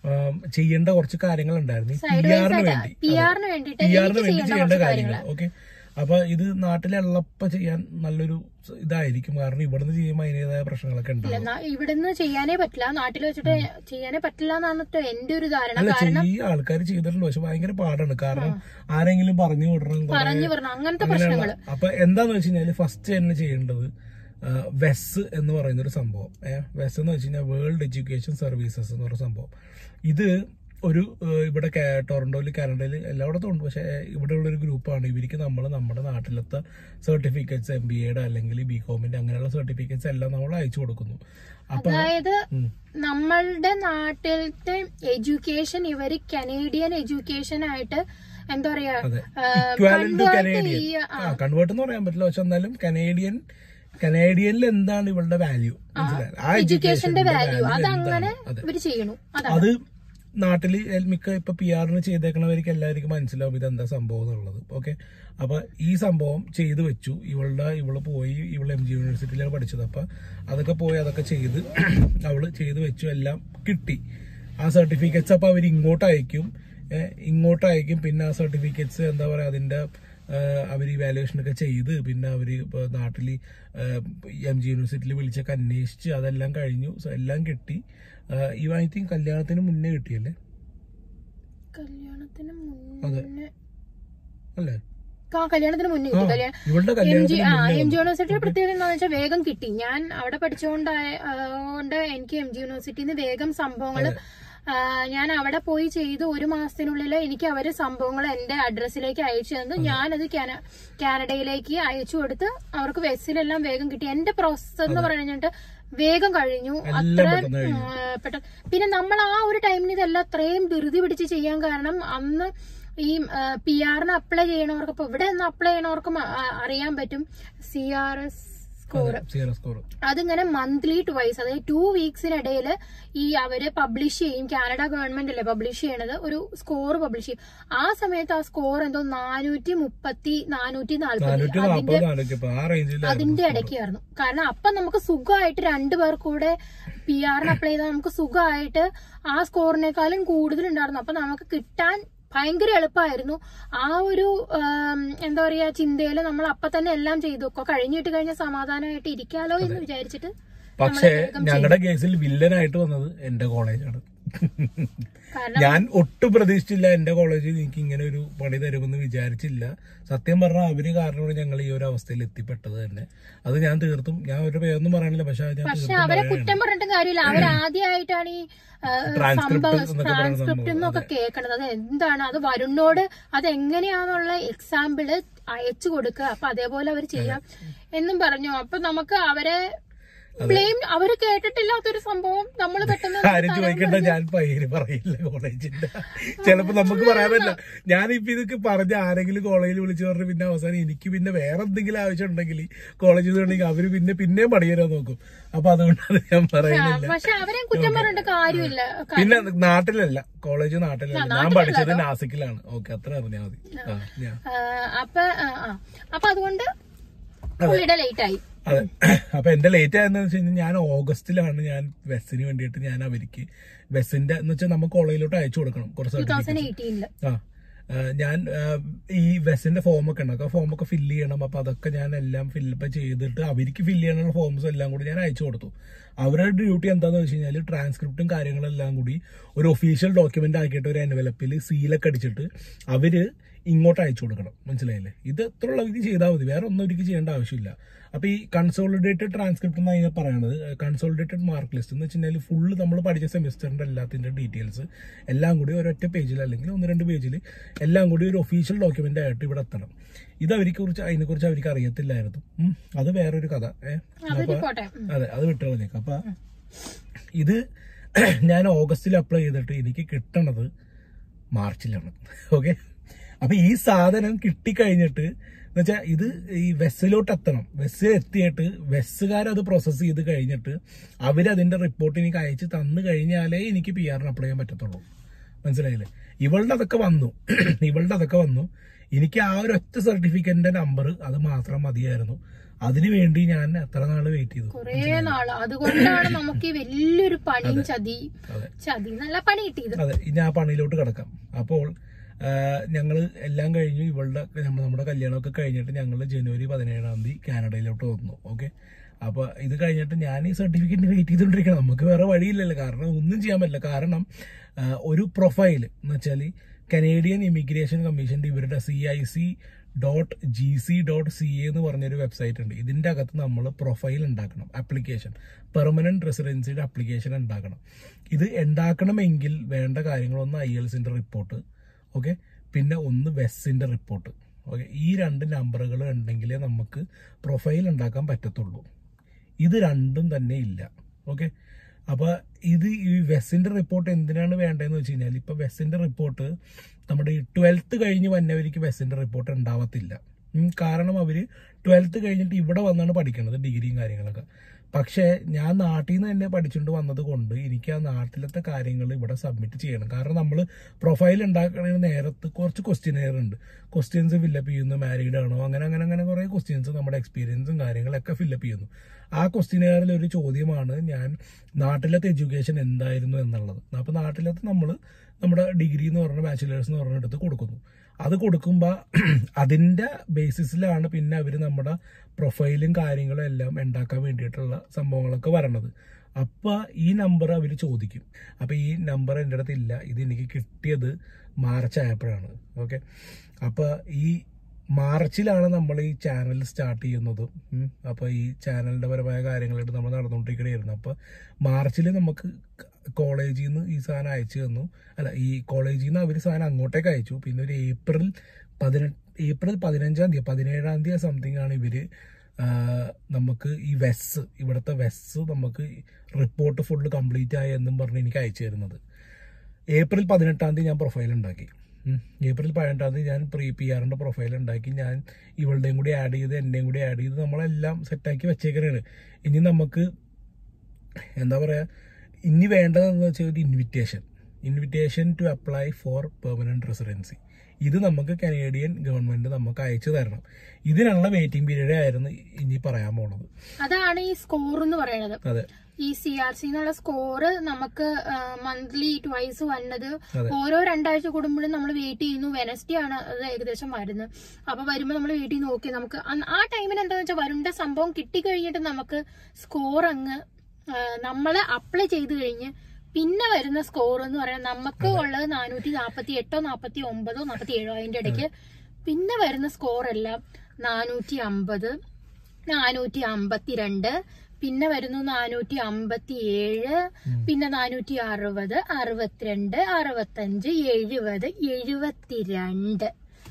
ആം, ചെയ്യേണ്ട കുറച്ച് കാര്യങ്ങൾ ഉണ്ടായിരുന്നു Side പി wise ആറിന് ആയിട്ട് വേണ്ടി PR ന് വേണ്ടിയിട്ട് പി ആറിന് എനിക്ക് വേണ്ടി ചെയ്യേണ്ട ചെയ്യേണ്ട കുറച്ച് കാര്യങ്ങൾ ഓക്കെ അപ്പൊ ഇത് നാട്ടിലെ എള്ളപ്പ ചെയ്യാൻ നല്ലൊരു സ- ഇതായിരിക്കും കാരണം ഇവിടുന്ന് ചെയ്യുമ്പോൾ അതിൻ്റെതായ പ്രശ്നങ്ങളൊക്കെ ഇല്ല, ഉണ്ടാവും നാ- ഇവിടുന്ന് ചെയ്യാനേ പറ്റില്ല നാട്ടിൽ വെച്ചിട്ട് ചെയ്യാനേ പറ്റില്ല എന്നാണ് ട്ടോ എന്റെ ഒരു ധാരണ അല്ല കാരണം ചെയ്യ ആൾക്കാർ ചെയ്തിട്ടുണ്ട് പക്ഷെ ഭയങ്കര പാടാണ് കാരണം ആരെങ്കിലും പറഞ്ഞു വിടണം കുറെ പറഞ്ഞു പറഞ്ഞു അങ്ങനത്തെ അങ്ങനെയുള്ള പ്രശ്നങ്ങള് അപ്പൊ എന്താന്ന് വെച്ച് കഴിഞ്ഞാല് ഫസ്റ്റ് തന്നെ ചെയ്യേണ്ടത് ആ, വെസ് എന്ന് പറയുന്ന ഒരു സംഭവം ഏഹ് വെസ് എന്ന് വെച്ച് കഴിഞ്ഞാൽ വേൾഡ് എഡ്യൂക്കേഷൻ സർവീസസ് എന്ന് പറയുന്ന സംഭവം ഇത് ഒരു ഏഹ്, ഇവിടെ കാ- ടൊറന്റോയിൽ കാനഡയിൽ എല്ലായിടത്തും ഉണ്ട് പക്ഷെ ഇവിടെയുള്ള ഒരു ഗ്രൂപ്പാണ് ഇവർക്ക് നമ്മൾ നമ്മുടെ നാട്ടിലത്തെ സർട്ടിഫിക്കറ്റ്സ് എം ബി എയുടെ അല്ലെങ്കിൽ ബി കോമിന്റെ അങ്ങനെയുള്ള സർട്ടിഫിക്കറ്റ്സ് എല്ലാം നമ്മൾ അയച്ചു കൊടുക്കുന്നു അപ്പൊ അതായത് ഉം. നമ്മളുടെ നാട്ടിലത്തെ എഡ്യൂക്കേഷൻ ഇവര് കനേഡിയൻ എഡ്യൂക്കേഷൻ ആയിട്ട് എന്താ പറയാ അതെ ആ, ഇക്വാലന്റ് ടു convert കനേഡിയൻ ചെയ്യ- ആ കൺവേർട്ട് എന്ന് പറയാൻ പറ്റില്ല പക്ഷെ എന്നാലും കനേഡിയൻ കനേഡിയനിൽ എന്താണ് ഇവളുടെ വാല്യൂ മനസ്സിലായി ആ എഡ്യൂക്കേഷന്റെ വാല്യൂ value അതങ്ങനെ എന്താണ്? അതെ ഇവര് ചെയ്യണു അതാണ് അത് നാട്ടില് എൽ- മിക്ക ഇപ്പൊ പി ആറിന് ചെയ്തേക്കണവർക്ക് എല്ലാവർക്കും മനസ്സിലാവും ഇതെന്താ സംഭവം എന്നുള്ളത് ഓക്കെ അപ്പൊ ഈ സംഭവം ചെയ്തു വെച്ചു ഇവളുടെ ഇവള് പോയി ഇവള് എം ജി യൂണിവേഴ്സിറ്റിയിലാണ് പഠിച്ചത് അപ്പൊ അതൊക്കെ പോയി അതൊക്കെ ചെയ്ത് അവള് ചെയ്തു വെച്ചു എല്ലാം കിട്ടി ആ സർട്ടിഫിക്കറ്റ്സ് അപ്പൊ അവർ ഇങ്ങോട്ട് അയക്കും ഏഹ് ഇങ്ങോട്ട് അയക്കും പിന്നെ ആ സർട്ടിഫിക്കറ്റ്സ് എന്താ പറയാ അതിന്റെ അവർ ഇവാലുവേഷൻ ഒക്കെ ചെയ്ത് പിന്നെ അവർ ഇപ്പോൾ നാട്ടിൽ എം ജി യൂണിവേഴ്സിറ്റിയിൽ വിളിച്ചൊക്കെ അന്വേഷിച്ച് അതെല്ലാം കഴിഞ്ഞു So, എല്ലാം കിട്ടി ഈ ഐ തിങ്ക് കല്യാണത്തിന് മുന്നേ കിട്ടിയല്ലേ കല്യാണത്തിന് അതെ. മുന്നേ അല്ലേ ആ കല്യാണത്തിന് മുന്നേ ആ, കിട്ടി കല്യാണം ഇവളുടെ എം ജി കല്യാണത്തിന് ആ മുന്നേ എം ജി വന്നു. യൂണിവേഴ്സിറ്റിയുടെ പ്രത്യേകത എന്താണെന്ന് വെച്ചാൽ വേഗം കിട്ടി ഞാൻ അവിടെ പഠിച്ചുകൊണ്ടായ ആ, കൊണ്ട് എനിക്ക് എം ജി യൂണിവേഴ്സിറ്റിയിൽ നിന്ന് വേഗം സംഭവങ്ങൾ ഞാൻ അവിടെ പോയി ചെയ്ത് ഒരു മാസത്തിനുള്ളിൽ എനിക്ക് അവര് സംഭവങ്ങൾ എന്റെ അഡ്രസ്സിലേക്ക് അയച്ചു തന്നു ഞാനത് കാന- കാനഡയിലേക്ക് അയച്ചു കൊടുത്ത് അവർക്ക് വെസ്സിലെല്ലാം വേഗം കിട്ടി എന്റെ പ്രോസസ് എന്ന് പറഞ്ഞിട്ട് വേഗം കഴിഞ്ഞു എല്ലാം അത്ര പെട്ടെന്ന് കഴിഞ്ഞു. പെട്ടെന്ന് പിന്നെ നമ്മൾ ആ ഒരു ടൈമിന് ഇതെല്ലാം അത്രയും ധൃതി പിടിച്ച് ചെയ്യാൻ കാരണം അന്ന് ഈ പി ആറിന് അപ്ലൈ ചെയ്യണവർക്ക് ഇപ്പൊ ഇവിടെ നിന്ന് അപ്ലൈ ചെയ്യണവർക്കും ആ, അറിയാൻ പറ്റും C R S score zero score അതിങ്ങനെ മന്ത്ലി ട്വൈസ് അതായത് ടു വീക്സിനിടയിൽ ഈ അവര് പബ്ലിഷ് ചെയ്യും കാനഡ ഗവൺമെന്റ് അല്ലേ പബ്ലിഷ് ചെയ്യണത് ഒരു സ്കോർ പബ്ലിഷ് ചെയ്യും ആ സമയത്ത് ആ സ്കോർ എന്തോ നാനൂറ്റി മുപ്പത്തി നാനൂറ്റി നാല്പത് നാനൂറ്റി അതിന്റെ നാൽപ്പത് നാനൂറ്റി ഇപ്പൊ ആ റേഞ്ചിൽ അതിന്റെ ഇടയ്ക്കായിരുന്നു കാരണം അപ്പൊ നമുക്ക് സുഖമായിട്ട് രണ്ടുപേർ കൂടെ പി ആറിന് അപ്ലൈ ചെയ്താൽ നമുക്ക് സുഖമായിട്ട് ആ സ്കോറിനേക്കാളും കൂടുതൽ ഉണ്ടായിരുന്നു അപ്പൊ നമുക്ക് കിട്ടാൻ ഭയങ്കര എളുപ്പമായിരുന്നു ആ ഒരു ആം, എന്താ പറയാ ചിന്തയില് നമ്മൾ അപ്പൊ തന്നെ എല്ലാം ചെയ്തു ഒക്കെ കഴിഞ്ഞിട്ട് കഴിഞ്ഞ സമാധാനമായിട്ട് ഇരിക്കാലോ എന്ന് വിചാരിച്ചിട്ട് പക്ഷേ ഞങ്ങളുടെ കേസിൽ വില്ലനായിട്ട് വന്നത് എന്റെ കോളേജാണ് കാരണം ഞാൻ ഒട്ടും പ്രതീക്ഷിച്ചില്ല എന്റെ കോളേജിൽ എനിക്ക് ഇങ്ങനെ ഒരു പണി തരുമെന്ന് വിചാരിച്ചില്ല സത്യം പറഞ്ഞാൽ അവര് കാരണമാണ് ഞങ്ങൾ ഈ ഒരു അവസ്ഥയിൽ എത്തിപ്പെട്ടത് തന്നെ അത് ഞാൻ തീർത്തും ഞാൻ ഒരു പേരൊന്നും പറയണില്ല പക്ഷെ അത് ഞാൻ പക്ഷെ തീർത്തും അവരെ പറയാണ്. കുറ്റം പറഞ്ഞിട്ട് കാര്യമില്ല അവരാദ്യമായിട്ടാണ് ഈ ആ, Transcript സംഭവം എന്നൊക്കെ പറയുന്ന ട്രാൻസ്ക്രിപ്റ്റ് സംഭവം, എന്നൊക്കെ കേൾക്കണത് അത് എന്താണ് അത് വരുണോട് അത് എങ്ങനെയാന്നുള്ള എക്സാമ്പിള് അയച്ചു കൊടുക്കുക അപ്പൊ അതേപോലെ അവർ ചെയ്യാം എന്നും പറഞ്ഞു അപ്പൊ നമുക്ക് അവരെ ബ്ലെയിം അവര് കേട്ടിട്ടില്ലാത്തൊരു സംഭവം നമ്മൾ പെട്ടെന്ന് ആരും ചോദിക്കണ്ട ഞാൻ പേര് പറയില്ല കോളേജിന്റെ ചിലപ്പോ നമുക്ക് പറയാൻ പറ്റില്ല ഞാനിപ്പോ ഇതൊക്കെ പറഞ്ഞ ആരെങ്കിലും കോളേജിൽ വിളിച്ചു പറഞ്ഞു പിന്നെ അവസാനം എനിക്ക് പിന്നെ വേറെ എന്തെങ്കിലും ആവശ്യം ഉണ്ടെങ്കിൽ കോളേജിൽ ഉണ്ടെങ്കിൽ അവര് പിന്നെ പിന്നെയും പണിയരാൻ നോക്കും അപ്പൊ അതുകൊണ്ടാണ് ഞാൻ പറയുന്നില്ല പക്ഷെ അവരെ കുറ്റം പറഞ്ഞിട്ട് കാര്യമില്ല ക- പിന്നെ നാട്ടിലല്ല കോളേജ് നാട്ടിലല്ല ഞാൻ പഠിച്ചത് നാസിക്കിലാണ് ഓക്കെ അത്ര അറിഞ്ഞാൽ മതി ആ ഞാൻ ആ, അപ്പൊ ആ, ആ. അപ്പൊ അതുകൊണ്ട് പുള്ളിയുടെ ലേറ്റ് ആയി അതെ അപ്പൊ എന്റെ ലേറ്റ് ആയെന്ന് വെച്ച് കഴിഞ്ഞാൽ ഞാൻ ഓഗസ്റ്റിലാണ് ഞാൻ വെസ്സിന് വേണ്ടിയിട്ട് ഞാൻ അവർക്ക് വെസ്സിന്റെ എന്ന് വെച്ചാൽ നമുക്ക് കോളേജിലോട്ട് അയച്ചു കൊടുക്കണം കുറച്ച് ടൂ സർട്ടിഫിക്കറ്റ് തൗസൻഡ് എയ്റ്റീനില് ആ ആ, ഞാൻ ആ, ഈ വെസ്സിന്റെ ഫോമൊക്കെ ഉണ്ടാക്കും ആ ഫോമൊക്കെ ഫില്ല് ചെയ്യണം അപ്പൊ അതൊക്കെ ഞാൻ എല്ലാം ഫില്ലപ്പ് ചെയ്തിട്ട് അവർക്ക് ഫില്ല് ചെയ്യാനുള്ള ഫോംസ് എല്ലാം കൂടി ഞാൻ അയച്ചു കൊടുത്തു അവരുടെ ഡ്യൂട്ടി എന്താന്ന് വെച്ച് കഴിഞ്ഞാൽ ട്രാൻസ്ക്രിപ്റ്റും കാര്യങ്ങളെല്ലാം കൂടി ഒരു ഒഫീഷ്യൽ ഡോക്യുമെന്റ് ആക്കിയിട്ട് ഒരു എൻവലപ്പിൽ സീലൊക്കെ അടിച്ചിട്ട് അവര് ഇങ്ങോട്ട് അയച്ചു കൊടുക്കണം മനസ്സിലായില്ലേ ഇത് എത്ര ഉള്ള ഇത് ചെയ്താൽ മതി വേറെ ഒന്നും ഒരിക്കലും ചെയ്യേണ്ട ആവശ്യമില്ല അപ്പൊ ഈ കൺസോളിഡേറ്റഡ് ട്രാൻസ്ക്രിപ്റ്റ് എന്നാണ് ഇതിനെ പറയണത് കൺസോളിഡേറ്റഡ് മാർക്ക് ലിസ്റ്റ് എന്ന് വെച്ചാൽ ഫുള്ള് നമ്മൾ പഠിച്ച സെമിസ്റ്ററിന്റെ എല്ലാത്തിന്റെ ഡീറ്റെയിൽസ് എല്ലാം കൂടി ഒരൊറ്റ പേജിൽ അല്ലെങ്കിൽ ഒന്ന് രണ്ട് പേജിൽ എല്ലാം കൂടി ഒരു ഒഫീഷ്യൽ ഡോക്യുമെന്റ് ആയിട്ട് ഇവിടെ എത്തണം ഇത് അവർക്ക് കുറിച്ച് അതിനെ കുറിച്ച് അവർക്ക് അറിയത്തില്ലായിരുന്നു ഉം. അത് വേറൊരു കഥ ഏഹ് അതൊരു പോട്ടെ ഉം. അതെ അത് വിട്ടുകളഞ്ഞേക്കാം അപ്പൊ ഇത് ഞാൻ ഓഗസ്റ്റിൽ അപ്ലൈ ചെയ്തിട്ട് എനിക്ക് കിട്ടണത് മാർച്ചിലാണ് ഓക്കെ അപ്പൊ ഈ സാധനം കിട്ടിക്കഴിഞ്ഞിട്ട് എന്നുവെച്ചാൽ ഇത് ഈ വെസ്സിലോട്ട് എത്തണം വെസ്സിൽ എത്തിയിട്ട് വെസ്സുകാരത് പ്രോസസ്സ് ചെയ്ത് കഴിഞ്ഞിട്ട് അവരതിന്റെ റിപ്പോർട്ട് എനിക്ക് അയച്ച് തന്നു കഴിഞ്ഞാലേ എനിക്ക് പി ആറിന് അപ്ലൈ ചെയ്യാൻ പറ്റത്തുള്ളൂ മനസ്സിലായില്ലേ ഇവളുടെ അതൊക്കെ വന്നു ഇവളുടെ അതൊക്കെ വന്നു എനിക്ക് ആ ഒരു ഒറ്റ സർട്ടിഫിക്കറ്റിന്റെ നമ്പർ അത് മാത്രം മതിയായിരുന്നു അതിനു വേണ്ടി ഞാൻ എത്ര നാള് വെയിറ്റ് ചെയ്തു കൊറേ നാള് അതുകൊണ്ടാണ് നമുക്ക് ഈ വലിയൊരു പണിയും ചതി അതെ ചതി നല്ല പണി കിട്ടിയത് അതെ ഇനി ആ പണിയിലോട്ട് കിടക്കാം അപ്പോൾ ഞങ്ങൾ എല്ലാം കഴിഞ്ഞു ഇവളുടെ നമ്മ- നമ്മുടെ കല്യാണമൊക്കെ കഴിഞ്ഞിട്ട് ഞങ്ങൾ ജനുവരി പതിനേഴാം തീയതി കാനഡയിലോട്ട് വന്നു ഓക്കെ അപ്പൊ ഇത് കഴിഞ്ഞിട്ട് ഞാൻ ഈ സർട്ടിഫിക്കറ്റിന് വെയിറ്റ് ചെയ്തുകൊണ്ടിരിക്കണം നമുക്ക് വേറെ വഴിയില്ലല്ലോ കാരണം ഒന്നും ചെയ്യാൻ പറ്റില്ല കാരണം ആ, ഒരു പ്രൊഫൈൽ എന്ന് വെച്ചാൽ കനേഡിയൻ ഇമിഗ്രേഷൻ കമ്മീഷന്റെ ഇവരുടെ C I C dot G C dot C A എന്ന് പറഞ്ഞൊരു വെബ്സൈറ്റ് ഉണ്ട് ഇതിന്റെ അകത്ത് നമ്മൾ പ്രൊഫൈൽ ഉണ്ടാക്കണം ആപ്ലിക്കേഷൻ പെർമനന്റ് റെസിഡൻസിയുടെ ആപ്ലിക്കേഷൻ ഉണ്ടാക്കണം ഇത് ഉണ്ടാക്കണമെങ്കിൽ വേണ്ട കാര്യങ്ങളൊന്ന് ഐ എൽസിന്റെ റിപ്പോർട്ട് ഓക്കെ പിന്നെ ഒന്ന് വെസ്സിന്റെ റിപ്പോർട്ട് ഓക്കെ ഈ രണ്ട് നമ്പറുകൾ ഉണ്ടെങ്കിലേ നമുക്ക് പ്രൊഫൈൽ ഉണ്ടാക്കാൻ പറ്റത്തുള്ളൂ ഇത് രണ്ടും തന്നെ ഇല്ല ഓക്കെ അപ്പൊ ഇത് ഈ വെസ്സിന്റെ റിപ്പോർട്ട് എന്തിനാണ് വേണ്ടതെന്ന് വെച്ച് കഴിഞ്ഞാൽ ഇപ്പൊ വെസ്സിന്റെ റിപ്പോർട്ട് നമ്മുടെ ഈ ട്വൽത്ത് കഴിഞ്ഞ് വന്നവർക്ക് വെസ്സിന്റെ റിപ്പോർട്ട് ഉണ്ടാവത്തില്ല ഉം, കാരണം അവര് ട്വൽത്ത് കഴിഞ്ഞിട്ട് ഇവിടെ വന്നാണ് പഠിക്കുന്നത് ഡിഗ്രിയും കാര്യങ്ങളൊക്കെ പക്ഷേ ഞാൻ നാട്ടിൽ നിന്ന് തന്നെ പഠിച്ചുകൊണ്ട് വന്നത് കൊണ്ട് എനിക്ക് ആ നാട്ടിലത്തെ കാര്യങ്ങൾ ഇവിടെ സബ്മിറ്റ് ചെയ്യണം കാരണം നമ്മൾ പ്രൊഫൈൽ ഉണ്ടാക്കുന്ന നേരത്ത് കുറച്ച് ക്വസ്റ്റ്യനെയർ ഉണ്ട് ക്വസ്റ്റ്യൻസ് ഫില്ലപ്പ് ചെയ്യുന്നു മാരീഡ് ആണോ അങ്ങനെ അങ്ങനെ അങ്ങനെ കുറേ ക്വസ്റ്റ്യൻസ് നമ്മുടെ എക്സ്പീരിയൻസും കാര്യങ്ങളൊക്കെ ഫില്ലപ്പ് ചെയ്യുന്നു ആ ക്വസ്റ്റ്യനെയറിൽ ഒരു ചോദ്യമാണ് ഞാൻ നാട്ടിലത്തെ എഡ്യൂക്കേഷൻ എന്തായിരുന്നു എന്നുള്ളത് അപ്പൊ നാട്ടിലത്തെ നമ്മൾ നമ്മുടെ ഡിഗ്രി എന്ന് പറഞ്ഞ ബാച്ചിലേഴ്സ് എന്ന് പറഞ്ഞ എടുത്ത് കൊടുക്കുന്നു അത് കൊടുക്കുമ്പോൾ അതിന്റെ ബേസിസിലാണ് പിന്നെ അവർ നമ്മുടെ പ്രൊഫൈലും കാര്യങ്ങളും എല്ലാം ഉണ്ടാക്കാൻ വേണ്ടിയിട്ടുള്ള സംഭവങ്ങളൊക്കെ വരണത് അപ്പൊ ഈ നമ്പർ അവർ ചോദിക്കും അപ്പൊ ഈ നമ്പർ എൻ്റെ അടുത്ത് ഇല്ല ഇത് എനിക്ക് കിട്ടിയത് മാർച്ച് ആയപ്പോഴാണ് ഓക്കെ അപ്പൊ ഈ മാർച്ചിലാണ് നമ്മൾ ഈ ചാനൽ സ്റ്റാർട്ട് ചെയ്യുന്നതും ഉം. അപ്പൊ ഈ ചാനലിന്റെ പരമായ കാര്യങ്ങളായിട്ട് നമ്മൾ നടന്നുകൊണ്ടിരിക്കണായിരുന്നു അപ്പൊ മാർച്ചിൽ നമുക്ക് കോളേജിൽ നിന്ന് ഈ സാധനം അയച്ചു തന്നു അല്ല ഈ കോളേജിൽ നിന്ന് അവർ സാധനം അങ്ങോട്ടേക്ക് അയച്ചു പിന്നെ ഒരു ഏപ്രിൽ പതിനെട്ട് ഏപ്രിൽ പതിനഞ്ചാം തീയതി പതിനേഴാം തീയതി സംതിങ് ആണ് ഇവര് ആ, നമുക്ക് ഈ വെസ് ഇവിടുത്തെ വെസ് നമുക്ക് റിപ്പോർട്ട് ഫുള്ള് കംപ്ലീറ്റ് ആയി എന്നും പറഞ്ഞ് എനിക്ക് അയച്ചു തരുന്നത് ഏപ്രിൽ പതിനെട്ടാം തീയതി ഞാൻ പ്രൊഫൈൽ ഉണ്ടാക്കി ഉം. ഏപ്രിൽ പതിനെട്ടാം തീയതി ഞാൻ പ്രീ പി ആറിന്റെ പ്രൊഫൈൽ ഉണ്ടാക്കി ഞാൻ ഇവളുടെയും കൂടി ആഡ് ചെയ്ത് എന്റെയും കൂടി ആഡ് ചെയ്ത് നമ്മളെല്ലാം സെറ്റാക്കി വെച്ചേക്കണാണ് ഇനി നമുക്ക് എന്താ പറയാ ഇനി വേണ്ടതെന്ന് വെച്ചാൽ ഒരു invitation invitation to apply for permanent residency ഇത് നമുക്ക് കനേഡിയൻ ഗവൺമെന്റ് നമുക്ക് അയച്ചു തരണം ഇതിനുള്ള വെയിറ്റിംഗ് പീരീഡ് ആയിരുന്നു ഇനി പറയാൻ പോണത് അതാണ് ഈ സ്കോർ എന്ന് പറയുന്നത് അതെ ഈ സി ആർ സി എന്നുള്ള സ്കോറ് നമുക്ക് മന്ത്ലി ട്വൈസ് വന്നത് അതെ. ഓരോ രണ്ടാഴ്ച കൂടുമ്പോഴും നമ്മൾ വെയിറ്റ് ചെയ്യുന്നു വെനസ്ഡേ ആണ് അത് ഏകദേശം വരുന്നത് അപ്പൊ വരുമ്പോൾ നമ്മൾ വെയിറ്റ് ചെയ്ത് നോക്കി നമുക്ക് അന്ന് ആ ടൈമിന് എന്താന്ന് വെച്ചാൽ വരുണ്ട സംഭവം കിട്ടിക്കഴിഞ്ഞിട്ട് നമുക്ക് സ്കോർ അങ്ങ് നമ്മൾ അപ്ലൈ ചെയ്ത് കഴിഞ്ഞ് പിന്നെ വരുന്ന സ്കോർ എന്ന് പറയുന്നത് നമുക്ക് ഉള്ളത് നാനൂറ്റി നാപ്പത്തി എട്ടോ നാപ്പത്തി ഒമ്പതോ നാപ്പത്തി ഏഴോ അതിന്റെ ഇടയ്ക്ക് പിന്നെ വരുന്ന സ്കോർ എല്ലാം നാനൂറ്റി അമ്പത് നാനൂറ്റി അമ്പത്തിരണ്ട് പിന്നെ വരുന്നു നാനൂറ്റി അമ്പത്തി ഏഴ് പിന്നെ നാനൂറ്റി അറുപത് അറുപത്തിരണ്ട് അറുപത്തഞ്ച് എഴുപത് എഴുപത്തിരണ്ട്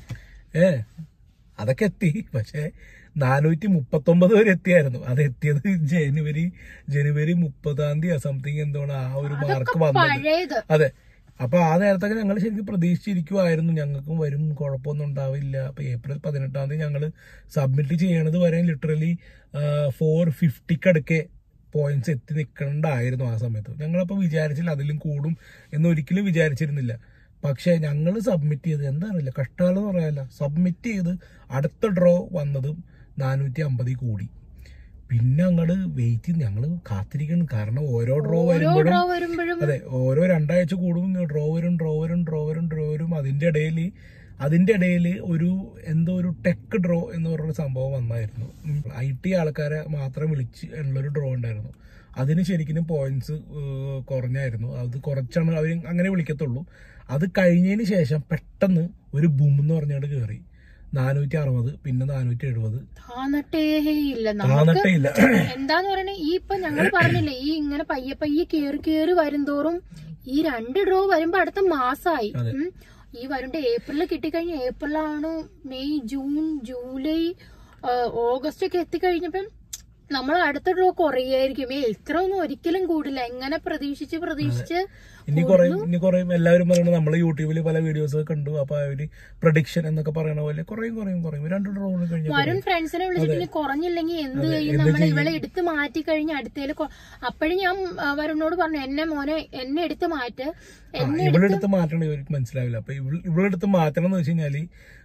ഏ അതൊക്കെ എത്തി പക്ഷെ നാനൂറ്റി മുപ്പത്തി ഒമ്പത് വരെ എത്തിയായിരുന്നു അത് എത്തിയത് ജനുവരി ജനുവരി മുപ്പതാം തീയതി സംതിങ് എന്താണ് ആ ഒരു മാർക്ക് വന്നത് പഴയത് അതെ അപ്പൊ ആ നേരത്തൊക്കെ ഞങ്ങൾ ശരിക്കും പ്രതീക്ഷിച്ചിരിക്കുമായിരുന്നു ഞങ്ങൾക്കും വരും കുഴപ്പമൊന്നും ഉണ്ടാവില്ല അപ്പൊ ഏപ്രിൽ പതിനെട്ടാം തീയതി ഞങ്ങൾ സബ്മിറ്റ് ചെയ്യണത് വരെ ലിറ്ററലി ഫോർ ഫിഫ്റ്റിക്കടുക്കെ പോയിന്റ്സ് എത്തി നിൽക്കണ്ടായിരുന്നു ആ സമയത്ത് ഞങ്ങളപ്പോ വിചാരിച്ചില്ല അതിലും കൂടും എന്ന് ഒരിക്കലും വിചാരിച്ചിരുന്നില്ല പക്ഷെ ഞങ്ങൾ സബ്മിറ്റ് ചെയ്ത് എന്താണെന്നില്ല കഷ്ടകാലം എന്ന് പറയാല്ല സബ്മിറ്റ് ചെയ്ത് അടുത്ത ഡ്രോ വന്നതും നാനൂറ്റി അമ്പതിൽ കൂടി പിന്നെ അങ്ങോട്ട് വെയിറ്റ് ചെയ്ത് ഞങ്ങൾ കാത്തിരിക്കണം കാരണം ഓരോ ഡ്രോ ഓരോ വരുമ്പോഴും ഡ്രോ വരുമ്പോഴും അതെ ഓരോ രണ്ടാഴ്ച കൂടും ഡ്രോ വരും ഡ്രോ വരും ഡ്രോ വരും ഡ്രോ വരും അതിന്റെ ഇടയിൽ അതിന്റെ ഇടയിൽ ഒരു എന്തോ ഒരു ടെക് ഡ്രോ എന്ന് പറഞ്ഞൊരു സംഭവം വന്നായിരുന്നു ഐ ടി ആൾക്കാരെ മാത്രം വിളിച്ച് ഉള്ളൊരു ഡ്രോ ഉണ്ടായിരുന്നു അതിന് ശരിക്കും പോയിന്റ്സ് കുറഞ്ഞായിരുന്നു അത് കുറച്ചാണ് അവർ അങ്ങനെ വിളിക്കത്തുള്ളൂ അത് കഴിഞ്ഞതിന് ശേഷം പെട്ടെന്ന് ഒരു ബൂം എന്ന് പറഞ്ഞുകൊണ്ട് കയറി നാനൂറ്റി അറുപത് പിന്നെ നാനൂറ്റി എഴുപത് താന്നിട്ടേ ഇല്ല നമുക്ക് താന്നിട്ടേ ഇല്ല എന്താന്ന് പറയണേ ഈ ഇപ്പൊ ഞങ്ങൾ പറഞ്ഞില്ലേ ഈ ഇങ്ങനെ പയ്യെ പയ്യെ കേറി കേറി വരുംതോറും ഈ രണ്ട് ഡ്രോ വരുമ്പോ അടുത്ത മാസമായി അതെ. ഉം. ഈ വരുണ്ട ഏപ്രിലിൽ കിട്ടിക്കഴിഞ്ഞ ഏപ്രിലാണ് മെയ് ജൂൺ ജൂലൈ ആ, ഓഗസ്റ്റ് ഒക്കെ എത്തിക്കഴിഞ്ഞപ്പം നമ്മൾ അടുത്ത ഡ്രോ കുറയായിരിക്കും ഏ ഇത്ര ഒന്നും ഒരിക്കലും കൂടില്ല എങ്ങനെ പ്രതീക്ഷിച്ച് പ്രതീക്ഷിച്ച് ഇനി കുറെ ഇനി കുറെ എല്ലാവരും പറയുന്നത് നമ്മൾ യൂട്യൂബിൽ പല വീഡിയോസ് കണ്ടു അപ്പൊ അവര് പ്രഡിക്ഷൻ എന്നൊക്കെ പറയണ പോലെ കുറയും കുറയും കുറയും രണ്ട് ഡ്രോൺ കഴിഞ്ഞ വരും ഫ്രണ്ട്സിനെ വിളിച്ചിട്ട് ഇനി കുറഞ്ഞില്ലെങ്കിൽ എന്ത് ചെയ്യും നമ്മൾ ഇവളെ എടുത്ത് മാറ്റി കഴിഞ്ഞ് അടുത്തേല് കൊ- അപ്പോഴും ഞാൻ ആ, വരുണിനോട് പറഞ്ഞു എന്നെ മോനെ എന്നെ എടുത്ത് മാറ്റ് എന്നെ ഇവളെടുത്ത് മാറ്റണം ഇവർക്ക് മനസ്സിലാവില്ല അപ്പൊ ഇവൾ- ഇവളെടുത്ത് മാറ്റണം എന്ന് വെച്ച് കഴിഞ്ഞാല്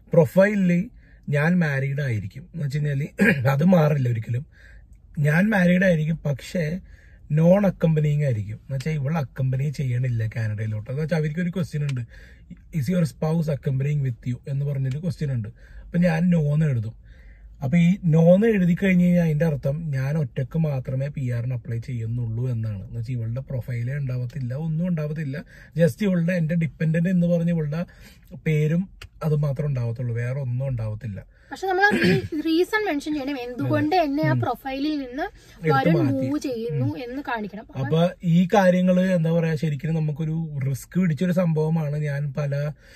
പ്രൊഫൈലില് ഞാൻ മാരീഡ് ആയിരിക്കും എന്ന് വെച്ച് കഴിഞ്ഞാല് അത് മാറില്ല ഒരിക്കലും ഞാൻ മാരീഡ് ആയിരിക്കും പക്ഷേ നോൺ അക്കമ്പനിങ് ആയിരിക്കും എന്ന് വെച്ചാൽ ഇവൾ അക്കമ്പനി ചെയ്യണില്ല കാനഡയിലോട്ട് എന്ന് വെച്ചാൽ അവർക്ക് ഒരു ക്വസ്റ്റ്യൻ ഉണ്ട് is your spouse accompanying with you എന്ന് പറഞ്ഞൊരു ക്വസ്റ്റ്യൻ ഉണ്ട് അപ്പൊ ഞാൻ നോന്ന് എഴുതും അപ്പൊ ഈ നോന്ന് എഴുതി കഴിഞ്ഞ് കഴിഞ്ഞാൽ അതിന്റെ അർത്ഥം ഞാൻ ഒറ്റക്ക് മാത്രമേ പി ആറിന് അപ്ലൈ ചെയ്യുന്നുള്ളൂ എന്നാണ് എന്ന് വെച്ചാൽ ഇവളുടെ പ്രൊഫൈലേ ഉണ്ടാവത്തില്ല ഒന്നും ഉണ്ടാവത്തില്ല ജസ്റ്റ് ഇവളുടെ എന്റെ ഡിപ്പെൻഡന്റ് എന്ന് പറഞ്ഞ് ഇവളുടെ പേരും അത് മാത്രം ഉണ്ടാവത്തുള്ളൂ വേറെ ഒന്നും ഉണ്ടാവത്തില്ല പക്ഷെ നമ്മൾ റീസൺ മെൻഷൻ ചെയ്യണം എന്തുകൊണ്ട് എന്നെ ആ പ്രൊഫൈലിൽ നിന്ന് വരുൺ മൂവ് ചെയ്യുന്നു എന്ന് കാണിക്കണം അപ്പൊ ഈ കാര്യങ്ങള് എന്താ പറയാ ശരിക്കും നമുക്കൊരു റിസ്ക് പിടിച്ചൊരു സംഭവമാണ് ഞാൻ പല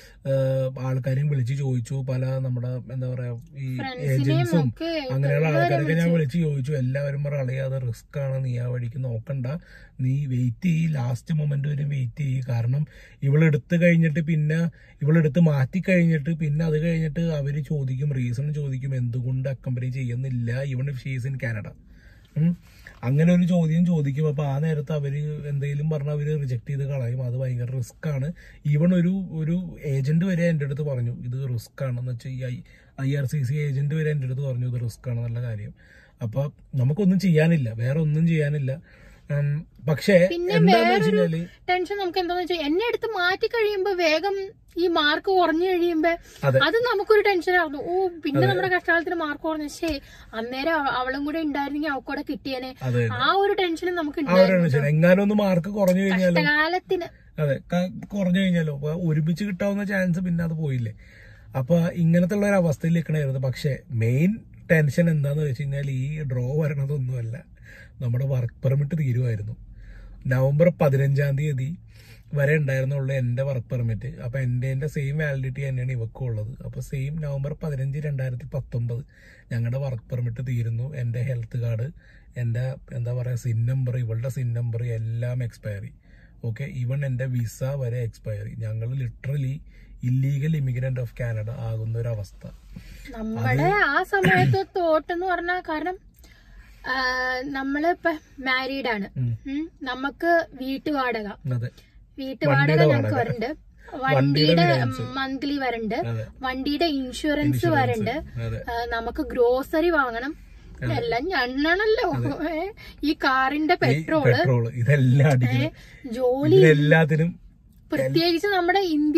ആൾക്കാരെയും വിളിച്ച് ചോദിച്ചു പല നമ്മുടെ എന്താ പറയാ ഈ ഏജൻസും ഒക്കെ അങ്ങനെയുള്ള ആൾക്കാരൊക്കെ ഞാൻ വിളിച്ച് ചോദിച്ചു എല്ലാവരും പറ അളിയാതെ റിസ്ക് ആണ് നീ ആ വഴിക്ക് നോക്കണ്ട നീ വെയിറ്റ് ചെയ്യ് ലാസ്റ്റ് മൊമെന്റ് വരെ വെയിറ്റ് ചെയ്യ് കാരണം ഇവളെടുത്ത് കഴിഞ്ഞിട്ട് പിന്നെ ഇവളെടുത്ത് മാറ്റി കഴിഞ്ഞിട്ട് പിന്നെ അത് കഴിഞ്ഞിട്ട് അവര് ചോദിക്കും റീസൺ ചോദിക്കും എന്തുകൊണ്ട് അക്കമ്പനി ചെയ്യുന്നില്ല ഇവൺ ഷീസ് ഇൻ കാനഡ ഉം. അങ്ങനെ ഒരു ചോദ്യം ചോദിക്കും അപ്പൊ ആ നേരത്ത് അവര് എന്തെങ്കിലും പറഞ്ഞാൽ അവര് റിജക്ട് ചെയ്ത് കളയും അത് ഭയങ്കര റിസ്ക് ആണ് ഈവൺ ഒരു ഒരു ഏജന്റ് വരെ എന്റെ അടുത്ത് പറഞ്ഞു ഇത് റിസ്ക് ആണെന്ന് വെച്ചാൽ ഈ I I R C C agent വരെ എന്റെ അടുത്ത് പറഞ്ഞു ഇത് റിസ്ക് ആണ് നല്ല കാര്യം അപ്പൊ നമുക്കൊന്നും ചെയ്യാനില്ല വേറെ ഒന്നും ചെയ്യാനില്ല ഉം, പക്ഷേ പിന്നെ എന്താന്ന് വെച്ച് വേറൊരു കഴിഞ്ഞാല് ടെൻഷൻ നമുക്ക് എന്താന്ന് വെച്ചാൽ എന്നെ എടുത്ത് മാറ്റി കഴിയുമ്പോ വേഗം ഈ മാർക്ക് കുറഞ്ഞു കഴിയുമ്പോ അതെ. അത് നമുക്കൊരു ടെൻഷൻ ആയിരുന്നു ഓ പിന്നെ നമ്മുടെ കഷ്ടകാലത്തിന് മാർക്ക് കുറഞ്ഞ ശേ അന്നേരം അവ- അവളും കൂടെ ഉണ്ടായിരുന്നെങ്കിൽ അവക്കൂടെ കിട്ടിയേനെ അതെ ആ ഒരു ടെൻഷനും നമുക്ക് ആ ഒരു ഉണ്ടായിരുന്നു ടെൻഷൻ എങ്ങാനും ഒന്ന് മാർക്ക് കുറഞ്ഞു കഴിഞ്ഞാലോ കഷ്ടകാലത്തിന് അതെ ക- കുറഞ്ഞു കഴിഞ്ഞാലോ അപ്പൊ ഒരുമിച്ച് കിട്ടാവുന്ന ചാൻസ് പിന്നെ അത് പോയില്ലേ അപ്പൊ ഇങ്ങനത്തെ ഉള്ള ഒരു അവസ്ഥയിൽ നിൽക്കണായിരുന്നു പക്ഷെ മെയിൻ ടെൻഷൻ എന്താന്ന് വെച്ച് കഴിഞ്ഞാൽ ഈ ഡ്രോ വരണതൊന്നുമല്ല നമ്മുടെ വർക്ക് പെർമിറ്റ് തീരുമായിരുന്നു നവംബർ പതിനഞ്ചാം തീയതി വരെ ഉണ്ടായിരുന്നുള്ളൂ എന്റെ വർക്ക് പെർമിറ്റ് അപ്പൊ എന്റെ എന്റെ സെയിം വാലിഡിറ്റി തന്നെയാണ് ഇവക്കും ഉള്ളത് അപ്പൊ സെയിം നവംബർ പതിനഞ്ച് രണ്ടായിരത്തി പത്തൊമ്പത് ഞങ്ങളുടെ വർക്ക് പെർമിറ്റ് തീരുന്നു എന്റെ ഹെൽത്ത് കാർഡ് എന്റെ എന്താ പറയാ സിൻ നമ്പർ ഇവളുടെ സിൻ നമ്പർ എല്ലാം എക്സ്പയറി ഓക്കെ ഈവൺ എന്റെ വിസ വരെ എക്സ്പയറി ഞങ്ങൾ literally illegal immigrant of Canada ആകുന്ന ഒരു അവസ്ഥ നമ്മുടെ ആ സമയത്ത് തോട്ടെന്ന് പറഞ്ഞാൽ കാരണം ആ, നമ്മളിപ്പോ മാരീഡ് ആണ് ഉം. ഉം. നമുക്ക് വീട്ടുവാടക അതെ വീട്ടുവാടക വണ്ടിയുടെ ഞങ്ങൾക്ക് വാടക. വരണ്ട് വണ്ടിയുടെ വണ്ടിയുടെ finance. മന്ത്ലി വരണ്ട് അതെ വണ്ടിയുടെ ഇൻഷുറൻസ് വരണ്ട് അതെ ആ, നമുക്ക് ഗ്രോസറി വാങ്ങണം എല്ലാം ഞണ്ണണല്ലോ ഏ, ഈ കാറിന്റെ പെട്രോള് പെട്രോൾ ഇതെല്ലാം അടിക്കണം ജോലി ഇതിലെല്ലാത്തിനും പ്രത്യേകിച്ച് നമ്മുടെ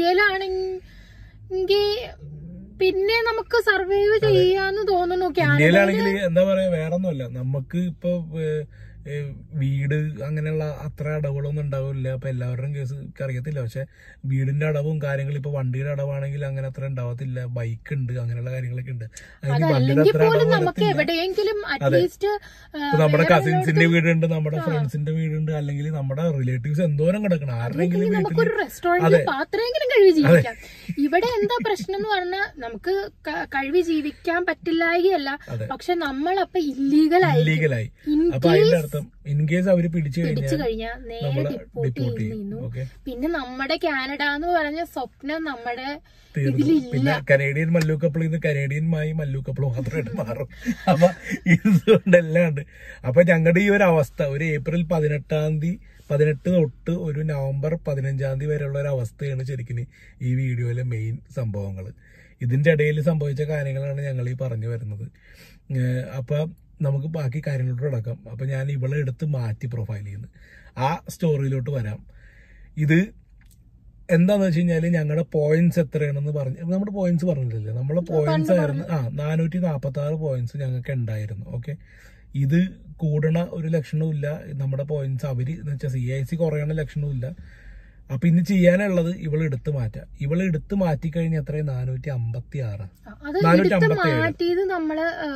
ഇന്ത്യയിലാണെങ്കിൽ പിന്നെ നമുക്ക് സർവൈവ് ചെയ്യാന്ന് തോന്നുന്നു കാനഡ ഇന്ത്യയിലാണെങ്കിൽ എന്താ പറയാ വേറെ ഒന്നുമല്ല നമുക്ക് ഇപ്പൊ ഏഹ്, ഏഹ്, വീട് അങ്ങനെയുള്ള അത്ര അടവുകളൊന്നും ഉണ്ടാവില്ല അപ്പൊ എല്ലാവരുടെയും കേസ് എനിക്ക് അറിയത്തില്ല പക്ഷെ വീടിന്റെ അടവും കാര്യങ്ങളും ഇപ്പൊ വണ്ടിയുടെ അടവാണെങ്കിൽ അങ്ങനെ അത്ര ഉണ്ടാവത്തില്ല ബൈക്ക് ഉണ്ട് അങ്ങനെയുള്ള കാര്യങ്ങളൊക്കെ ഉണ്ട് അതിന് വണ്ടിയുടെ അതല്ലെങ്കിൽ അത്ര പോലും അടവ് നമുക്ക് വരത്തില്ല എവിടെയെങ്കിലും അറ്റ്ലീസ്റ്റ് ഇപ്പൊ നമ്മുടെ കസിൻസിന്റെ വീടുണ്ട് നമ്മുടെ ഫ്രണ്ട്സിന്റെ വീടുണ്ട് അല്ലെങ്കിൽ നമ്മുടെ റിലേറ്റീവ്സ് എന്തോരം കിടക്കണം ആരുടെങ്കിലും വീട്ടിൽ നമുക്കൊരു റെസ്റ്റോറന്റിൽ പാത്രമെങ്കിലും കഴുകി ജീവിക്കാം ഇവിടെ എന്താ പ്രശ്നം എന്ന് പറഞ്ഞാൽ നമുക്ക് ക- കഴുകി ജീവിക്കാൻ പറ്റില്ലായകയല്ല അതെ. പക്ഷെ നമ്മളപ്പൊ ഇല്ലീഗലായി ഇല്ലീഗലായി ഇൻ അപ്പൊ അതിന്റെ അർത്ഥം ഇൻ കേസ് അവര് പിടിച്ചു പിടിച്ചു കഴിഞ്ഞാൽ കഴിഞ്ഞാൽ നേരെ നമ്മളെ ഡിപ്പോർട്ട് ഡിപ്പോർട്ട് ചെയ്യും ചെയ്യുന്നു ഓക്കെ പിന്നെ നമ്മുടെ കാനഡ എന്ന് പറഞ്ഞ സ്വപ്നം നമ്മുടെ തീർന്നു ഇതിലില്ല പിന്നെ കനേഡിയൻ മല്ലു കപ്പിൾ ഇന്ന് കനേഡിയൻ മായി മല്ലു കപ്പിൾ മാത്രമായിട്ട് മാറും അപ്പൊ ഇതുകൊണ്ടെല്ലാം ഉണ്ട് അപ്പൊ ഞങ്ങളുടെ ഈ ഒരു അവസ്ഥ ഒരു ഏപ്രിൽ പതിനെട്ടാം തീയതി പതിനെട്ട് തൊട്ട് ഒരു നവംബർ പതിനഞ്ചാം തീയതി വരെയുള്ള ഒരു അവസ്ഥയാണ് ശരിക്കും ഈ വീഡിയോയിലെ മെയിൻ സംഭവങ്ങൾ ഇതിന്റെ ഇടയിൽ സംഭവിച്ച കാര്യങ്ങളാണ് ഞങ്ങൾ ഈ പറഞ്ഞു വരുന്നത് ഏഹ് അപ്പൊ നമുക്ക് ബാക്കി കാര്യങ്ങളോട്ട് കിടക്കാം അപ്പൊ ഞാൻ ഇവളെ എടുത്ത് മാറ്റി പ്രൊഫൈൽ ചെയ്യുന്നു ആ സ്റ്റോറിയിലോട്ട് വരാം ഇത് എന്താന്ന് വെച്ച് കഴിഞ്ഞാല് ഞങ്ങളുടെ പോയിന്റ്സ് എത്രയാണെന്ന് പറഞ്ഞു നമ്മുടെ പോയിന്റ്സ് പറഞ്ഞിട്ടില്ലേ നമ്മളെ പോയിന്റ്സ് ആയിരുന്നു ആ നാനൂറ്റി നാപ്പത്തി ആറ് പോയിന്റ്സ് ഞങ്ങൾക്ക് ഉണ്ടായിരുന്നു ഓക്കെ ഇത് കൂടണ ഒരു ലക്ഷണവും ഇല്ല നമ്മുടെ പോയിന്റ്സ് അവര് എന്ന് വെച്ചാൽ സി ഐ സി കുറയണ ലക്ഷണവും ഇല്ല അപ്പൊ ഇന്ന് ചെയ്യാനുള്ളത് ഇവൾ എടുത്ത് മാറ്റാം ഇവൾ എടുത്ത് മാറ്റി കഴിഞ്ഞാൽ എത്രയും നാനൂറ്റി അമ്പത്തി ആറ് അത് നാനൂറ്റി എടുത്ത് അമ്പത്തേഴ്. മാറ്റിയത് നമ്മള് ആ,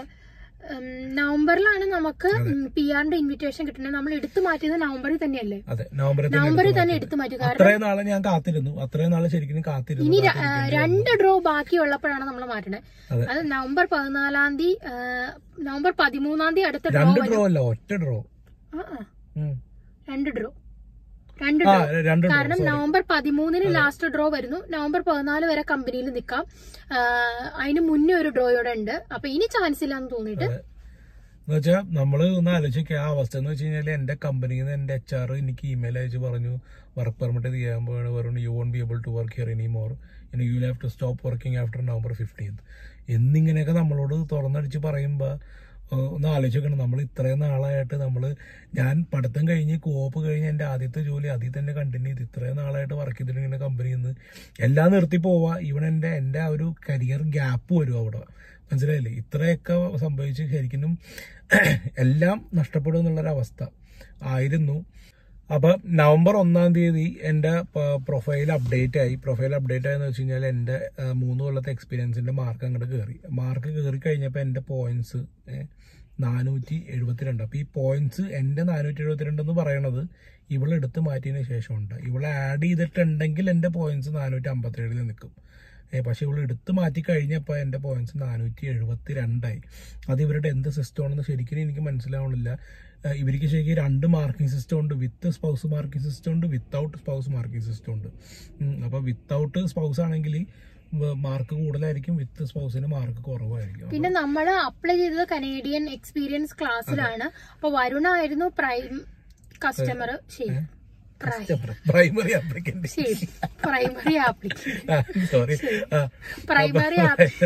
ഉം, നവംബറിലാണ് നമുക്ക് പി ആറിന്റെ ഇൻവിറ്റേഷൻ കിട്ടുന്നത് നമ്മൾ എടുത്തു മാറ്റിയത് നവംബറിൽ തന്നെയല്ലേ അതെ നവംബറിൽ തന്നെ നവംബറിൽ എടുത്ത് തന്നെ മാറ്റി. എടുത്തു മാറ്റി കാരണം അത്രയും നാളെ ഞാൻ കാത്തിരുന്നു അത്രയും നാളെ ശരിക്കും കാത്തിരുന്നു ഇനി ര- ആ, കാത്തിരിക്കേണ്ടി വന്നു. രണ്ട് ഡ്രോ ബാക്കിയുള്ളപ്പോഴാണ് നമ്മൾ മാറ്റണത് അതെ. അത് നവംബർ പതിനാലാം തീയതി ആ, നവംബർ പതിമൂന്നാം തീയതി അടുത്ത ഡ്രോ രണ്ട് വരും ഡ്രോ അല്ല ഒറ്റ ഡ്രോ ആ, ആ, രണ്ട് ഡ്രോ രണ്ട് ആ ഡ്രോ രണ്ട് ഡ്രോ കാരണം നവംബർ പതിമൂന്നിന് ലാസ്റ്റ് ഡ്രോ വരുന്നു നവംബർ പതിനാല് വരെ കമ്പനിയിൽ നിൽക്കാം ആ, അതിന് മുന്നേ ഒരു ഡ്രോയോടെ ഉണ്ട് അപ്പൊ ഇനി ചാൻസ് ഇല്ലാന്ന് തോന്നിയിട്ട് എന്ന് വെച്ചാൽ നമ്മൾ ഒന്ന് ആലോചിക്കുക ആ അവസ്ഥ എന്ന് വെച്ച് കഴിഞ്ഞാൽ എന്റെ കമ്പനിയിൽ നിന്ന് എന്റെ എച്ച് ആർ എനിക്ക് ഇമെയിൽ അയച്ച് പറഞ്ഞു വർക്ക് പെർമിറ്റ് ചെയ്യാൻ പോയാണ് പറഞ്ഞു you won't be able to work here any more ഇനി you have to stop working after November fifteenth എന്നിങ്ങനെയൊക്കെ നമ്മളോട് തുറന്നടിച്ച് പറയുമ്പോൾ ഒന്ന് ആലോചിക്കണം നമ്മൾ ഇത്രയും നാളായിട്ട് നമ്മൾ ഞാൻ പഠിത്തം കഴിഞ്ഞ് കോപ്പ് കഴിഞ്ഞ് എൻ്റെ ആദ്യത്തെ ജോലി അതിൽ തന്നെ കണ്ടിന്യൂ ചെയ്ത് ഇത്രയും നാളായിട്ട് വർക്ക് ചെയ്തിരിക്കുന്ന കമ്പനിയിൽ നിന്ന് എല്ലാം നിർത്തി പോവാ ഇവൻ എൻ്റെ എൻ്റെ ആ ഒരു കരിയർ ഗ്യാപ്പ് വരും അവിടെ മനസ്സിലായില്ലേ ഇത്രയൊക്കെ സംഭവിച്ച് ശരിക്കും എല്ലാം നഷ്ടപ്പെടും എന്നുള്ളൊരവസ്ഥ ആയിരുന്നു അപ്പൊ നവംബർ ഒന്നാം തീയതി എന്റെ പ്രൊഫൈൽ അപ്ഡേറ്റ് ആയി പ്രൊഫൈൽ അപ്ഡേറ്റ് ആയെന്ന് വെച്ച് കഴിഞ്ഞാൽ എന്റെ ആ, മൂന്ന് കൊല്ലത്തെ എക്സ്പീരിയൻസിന്റെ മാർക്ക് അങ്ങോട്ട് കയറി മാർക്ക് കയറി കഴിഞ്ഞപ്പോൾ എന്റെ പോയിന്റ്സ് നാനൂറ്റി എഴുപത്തിരണ്ട് അപ്പൊ ഈ പോയിന്റ്സ് എന്റെ നാനൂറ്റി എഴുപത്തിരണ്ട് എന്ന് പറയണത് ഇവളെ എടുത്ത് മാറ്റിയതിന് ശേഷമുണ്ട് ഇവളെ ആഡ് ചെയ്തിട്ടുണ്ടെങ്കിൽ എന്റെ പോയിന്റ്സ് നാനൂറ്റി അമ്പത്തേഴിൽ നിൽക്കും ഏ, പക്ഷെ ഇവൾ എടുത്ത് മാറ്റി കഴിഞ്ഞപ്പോൾ എൻ്റെ പോയിന്റ്സ് നാനൂറ്റി എഴുപത്തി രണ്ടായി അത് ഇവരുടെ എന്ത് സിസ്റ്റം ആണെന്ന് ശരിക്കും എനിക്ക് മനസ്സിലാവണില്ല ഏ, ഇവർക്ക് ശരിക്കും രണ്ട് മാർക്കിംഗ് സിസ്റ്റം ഉണ്ട് വിത്ത് സ്പൗസ് മാർക്കിംഗ് സിസ്റ്റം ഉണ്ട് വിത്തൗട്ട് സ്പൗസ് മാർക്കിംഗ് സിസ്റ്റം ഉണ്ട് ഉം, അപ്പോൾ വിത്തൗട്ട് സ്പൗസ് ആണെങ്കിൽ മാർക്ക് കൂടുതലായിരിക്കും വിത്ത് സ്പൗസിന് മാർക്ക് കുറവായിരിക്കും പിന്നെ നമ്മൾ അപ്ലൈ ചെയ്തത് കനേഡിയൻ എക്സ്പീരിയൻസ് ക്ലാസ്സിലാണ് അപ്പൊ വരുണായിരുന്നു പ്രൈം കസ്റ്റമർ ശരി പ്രൈമറി ആപ്ലിക്കന്റ് ശരി പ്രൈമറി ആപ്ലിക്കന്റ് സോറി പ്രൈമറി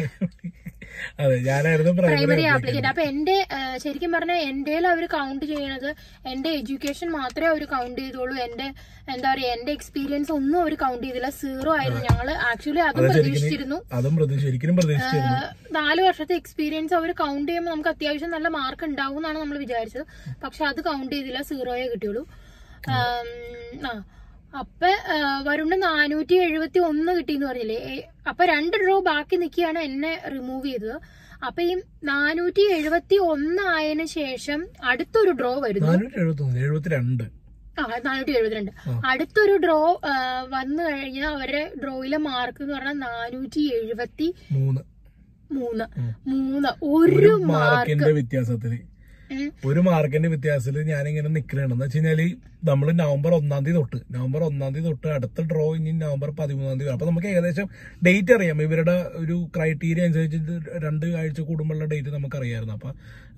അതെ ഞാനായിരുന്നു പ്രൈമറി പ്രൈമറി ആപ്ലിക്കന്റ് അപ്പൊ എന്റെ ആ, ശരിക്കും പറഞ്ഞാൽ എന്റെ അവർ കൗണ്ട് ചെയ്യണത് എന്റെ എഡ്യൂക്കേഷൻ മാത്രമേ അവർ കൗണ്ട് ചെയ്തോളൂ എന്റെ എന്താ പറയാ എന്റെ എക്സ്പീരിയൻസ് ഒന്നും അവർ കൗണ്ട് ചെയ്തില്ല സീറോ ആയിരുന്നു ഞങ്ങള് ആക്ച്വലി അതും പ്രതീക്ഷിച്ചിരുന്നു അതും പ്രതീക്ഷ ശരിക്കും പ്രതീക്ഷിച്ചിരുന്നു ആ, നാല് വർഷത്തെ എക്സ്പീരിയൻസ് അവർ കൗണ്ട് ചെയ്യുമ്പോൾ നമുക്ക് അത്യാവശ്യം നല്ല മാർക്ക് ഉണ്ടാവും എന്നാണ് നമ്മൾ വിചാരിച്ചത് പക്ഷെ അത് കൗണ്ട് ചെയ്തില്ല സീറോയെ കിട്ടിയുള്ളൂ ആം, ആ അപ്പൊ ആ, വരുണ് നാനൂറ്റി എഴുപത്തി ഒന്ന് കിട്ടിയെന്ന് പറഞ്ഞില്ലേ ഏ, അപ്പൊ രണ്ട് ഡ്രോ ബാക്കി നിൽക്കുകയാണ് എന്നെ റിമൂവ് ചെയ്തത് അപ്പൊ ഈ നാനൂറ്റി എഴുപത്തി ഒന്ന് ആയതിനു ശേഷം അടുത്തൊരു ഡ്രോ വരുന്നു നാനൂറ്റി എഴുപത്തി ഒന്ന് എഴുപത്തിരണ്ട് ആ നാനൂറ്റി എഴുപത്തിരണ്ട് അടുത്തൊരു ഡ്രോ വന്നു കഴിഞ്ഞാൽ അവരുടെ ഡ്രോയിലെ മാർക്ക് എന്ന് പറഞ്ഞാൽ നാനൂറ്റി എഴുപത്തി മൂന്ന് മൂന്ന് ഉം. മൂന്ന് ഒരു ഒരു മാർക്ക് മാർക്കിന്റെ വ്യത്യാസത്തില് ഒരു മാർക്കിന്റെ വ്യത്യാസത്തിൽ ഞാനിങ്ങനെ നിൽക്കണേണ് എന്ന് വെച്ച് കഴിഞ്ഞാല് നമ്മൾ നവംബർ ഒന്നാം തീയതി തൊട്ട് നവംബർ ഒന്നാം തീയതി തൊട്ട് അടുത്ത ഡ്രോ ഇനി നവംബർ പതിമൂന്നാം തീയതി വരും. അപ്പൊ നമുക്ക് ഏകദേശം ഡേറ്റ് അറിയാം ഇവരുടെ ഒരു ക്രൈറ്റീരിയ അനുസരിച്ച് ഇത് രണ്ട് ആഴ്ച കൂടുമ്പോഴുള്ള ഡേറ്റ് നമുക്കറിയായിരുന്നു അപ്പൊ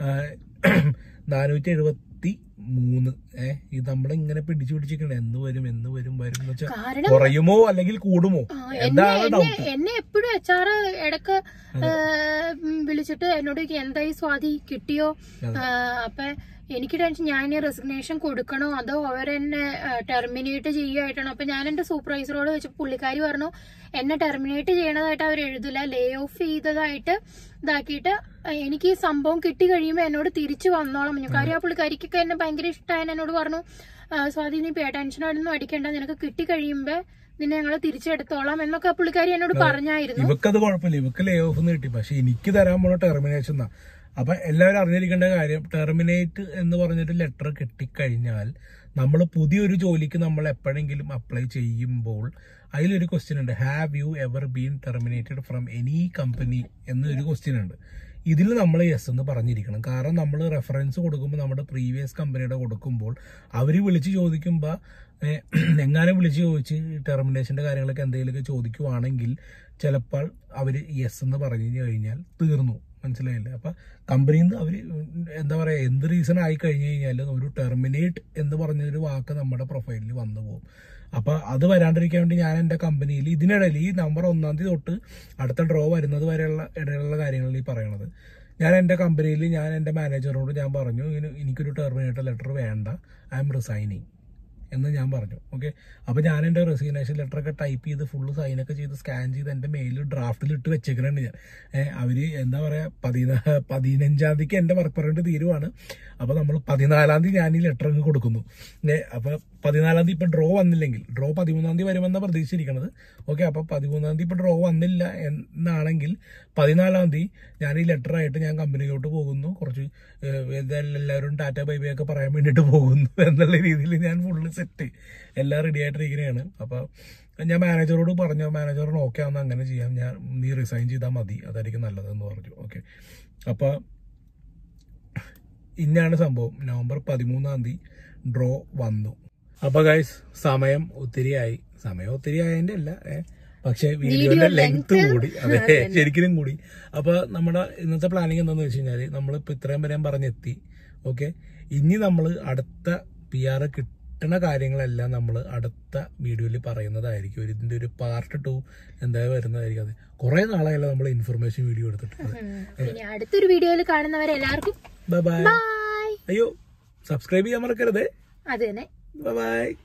നാനൂറ്റി എഴുപത്തി മൂന്ന് ഏഹ് ഇത് നമ്മളിങ്ങനെ പിടിച്ചു പിടിച്ചിരിക്കണേ എന്ന് വരും എന്ന് വരും വരും എന്ന് വെച്ചാൽ കാരണം കുറയുമോ അല്ലെങ്കിൽ കൂടുമോ ആ, എന്നെ എന്താണ് എന്നെ ഡൗട്ട് എന്നെ എപ്പോഴും എച്ച് ആർ ഇടക്ക് ഏ, ഉം, വിളിച്ചിട്ട് എന്നോട് ചോദിക്കും, എന്തായി സ്വാതി കിട്ടിയോ ആ, അപ്പൊ എനിക്ക് ടെൻഷൻ ഞാൻ റെസിഗ്നേഷൻ കൊടുക്കണോ അതോ അവരെന്നെ ടെർമിനേറ്റ് ചെയ്യുമായിട്ടാണോ അപ്പൊ ഞാൻ എന്റെ സൂപ്പർവൈസറോട് വെച്ച് പുള്ളിക്കാരി പറഞ്ഞു എന്നെ ടെർമിനേറ്റ് ചെയ്യണതായിട്ട് അവർ എഴുതില്ല ലേ ഓഫ് ചെയ്തതായിട്ട് ഇതാക്കിയിട്ട് എനിക്ക് ഈ സംഭവം കിട്ടി കഴിയുമ്പോൾ എന്നോട് തിരിച്ചു വന്നോളാം പറഞ്ഞു കാര്യം ആ പുള്ളിക്കാരിക്കൊക്കെ എന്നെ ഭയങ്കര ഇഷ്ടമായെന്ന് എന്നോട് പറഞ്ഞു "ആ, സ്വാതി നീ പേ ടെൻഷനൊന്നും അടിക്കണ്ട നിനക്ക് കിട്ടി കഴിയുമ്പോ നിന്നെ ഞങ്ങൾ തിരിച്ചെടുത്തോളാം എന്നൊക്കെ ആ പുള്ളിക്കാരി എന്നോട് പറഞ്ഞായിരുന്നു ഇവക്കത് കുഴപ്പമില്ല ഇവക്ക് ലേ ഓഫ് കിട്ടി പക്ഷെ എനിക്ക് തരാൻ പോണ ടെർമിനേഷൻ എന്നാ അപ്പൊ എല്ലാവരും അറിഞ്ഞിരിക്കേണ്ട കാര്യം ടെർമിനേറ്റ് എന്ന് പറഞ്ഞിട്ട് ലെറ്റർ കിട്ടിക്കഴിഞ്ഞാൽ നമ്മൾ പുതിയൊരു ജോലിക്ക് നമ്മൾ എപ്പോഴെങ്കിലും അപ്ലൈ ചെയ്യുമ്പോൾ അതിലൊരു ക്വസ്റ്റ്യൻ ഉണ്ട് have you ever been terminated from any company എന്നൊരു ക്വസ്റ്റ്യൻ ഉണ്ട് ഇതിൽ നമ്മൾ യെസ് എന്ന് പറഞ്ഞിരിക്കണം കാരണം നമ്മൾ റെഫറൻസ് കൊടുക്കുമ്പോൾ നമ്മുടെ പ്രീവിയസ് കമ്പനിയുടെ കൊടുക്കുമ്പോൾ അവർ വിളിച്ച് ചോദിക്കുമ്പോൾ എങ്ങാനും വിളിച്ച് ചോദിച്ച് ടെർമിനേഷന്റെ കാര്യങ്ങളൊക്കെ എന്തെങ്കിലുമൊക്കെ ചോദിക്കുവാണെങ്കിൽ ചിലപ്പോൾ അവർ യെസ് എന്ന് പറഞ്ഞു കഴിഞ്ഞാൽ തീർന്നു മനസ്സിലായില്ലേ അപ്പൊ കമ്പനിയിൽ നിന്ന് അവര് എന്താ പറയാ എന്ത് റീസൺ ആയി കഴിഞ്ഞു കഴിഞ്ഞാൽ ഒരു ടെർമിനേറ്റ് എന്ന് പറഞ്ഞൊരു വാക്ക് നമ്മുടെ പ്രൊഫൈലിൽ വന്നു പോകും അപ്പൊ അത് വരാണ്ടിരിക്കാൻ വേണ്ടി ഞാൻ എന്റെ കമ്പനിയിൽ ഇതിനിടയിൽ ഈ നമ്പർ ഒന്നാം തീയതി തൊട്ട് അടുത്ത ഡ്രോ വരുന്നത് വരെയുള്ള ഇടയിലുള്ള കാര്യങ്ങളിൽ ഈ പറയണത് ഞാൻ എന്റെ കമ്പനിയിൽ ഞാൻ എന്റെ മാനേജറോട് ഞാൻ പറഞ്ഞു ഇങ്ങനെ എനിക്കൊരു ടെർമിനേറ്റർ ലെറ്റർ വേണ്ട ഐ എം റിസൈനിങ് എന്ന് ഞാൻ പറഞ്ഞു ഓക്കെ അപ്പൊ ഞാൻ എന്റെ റെസിഗ്നേഷൻ ലെറ്റർ ഒക്കെ ടൈപ്പ് ചെയ്ത് ഫുള്ള് സൈനൊക്കെ ചെയ്ത് സ്കാൻ ചെയ്ത് എന്റെ മെയിൽ ഡ്രാഫ്റ്റിൽ ഇട്ട് വെച്ചേക്കണുണ്ട് ഞാൻ ഏഹ് അവര് എന്താ പറയാ പതിനാ പതിനഞ്ചാം തീയതിക്ക് എന്റെ വർക്ക് പെർമിറ്റ് തീരുവാണ് അപ്പൊ നമ്മൾ പതിനാലാം തീയതി ഞാൻ ഈ ലെറ്റർ അങ്ങ് കൊടുക്കുന്നു ഏ, അപ്പൊ പതിനാലാം തീയതി ഇപ്പൊ ഡ്രോ വന്നില്ലെങ്കിൽ ഡ്രോ പതിമൂന്നാം തീയതി വരുമെന്ന പ്രതീക്ഷിച്ചിരിക്കണത് ഓക്കെ അപ്പൊ പതിമൂന്നാം തീയതി ഇപ്പൊ ഡ്രോ വന്നില്ല എന്നാണെങ്കിൽ പതിനാലാം തീയതി ഞാൻ ഈ ലെറ്റർ ആയിട്ട് ഞാൻ കമ്പനിയിലോട്ട് പോകുന്നു കുറച്ച് ഏഹ്, ഇതെല്ലാം എല്ലാവരും ടാറ്റ ബൈ ബൈ ഒക്കെ പറയാൻ വേണ്ടിയിട്ട് പോകുന്നു എന്നുള്ള രീതിയിൽ ഞാൻ ഫുള്ള് സെറ്റ് എല്ലാം റെഡി ആയിട്ടിരിക്കുകയാണ് അപ്പൊ ഞാൻ മാനേജറോട് പറഞ്ഞു മാനേജറിന് ഓക്കെ ആവുന്ന അങ്ങനെ ചെയ്യാം ഞാൻ നീ റിസൈൻ ചെയ്താൽ മതി അതായിരിക്കും നല്ലതെന്ന് പറഞ്ഞു ഓക്കെ അപ്പൊ ഇന്നാണ് സംഭവം നവംബർ പതിമൂന്നാം തീയതി ഡ്രോ വന്നു അപ്പൊ ഗൈസ് സമയം ഒത്തിരിയായി സമയം ഒത്തിരി ആയതിന്റെ അല്ല ഏ, പക്ഷെ Video വീഡിയോയുടെ length ലെങ്ത് കൂടി അതെ ശരിക്കും കൂടി അപ്പൊ നമ്മുടെ ഇന്നത്തെ പ്ലാനിങ് എന്താന്ന് വെച്ച് കഴിഞ്ഞാല് നമ്മളിപ്പോ ഇത്രയും വരെ ഞാൻ പറഞ്ഞെത്തി ഓക്കെ ഇനി നമ്മൾ അടുത്ത പി ആർ കിട്ടണ കാര്യങ്ങളെല്ലാം നമ്മൾ അടുത്ത വീഡിയോയിൽ പറയുന്നതായിരിക്കും ഒരു ഇതിന്റെ ഒരു പാർട്ട് ടു എന്തായാലും വരുന്നതായിരിക്കും അത് കുറെ നാളായല്ലോ നമ്മൾ ഇൻഫർമേഷൻ വീഡിയോ എടുത്തിട്ടുണ്ട് ഇനി അടുത്തൊരു വീഡിയോയിൽ കാണുന്നവരെല്ലാവർക്കും ബൈ ബൈ ബൈ അയ്യോ സബ്സ്ക്രൈബ് ചെയ്യാൻ മറക്കരുതേ അത് തന്നെ ബൈ ബൈ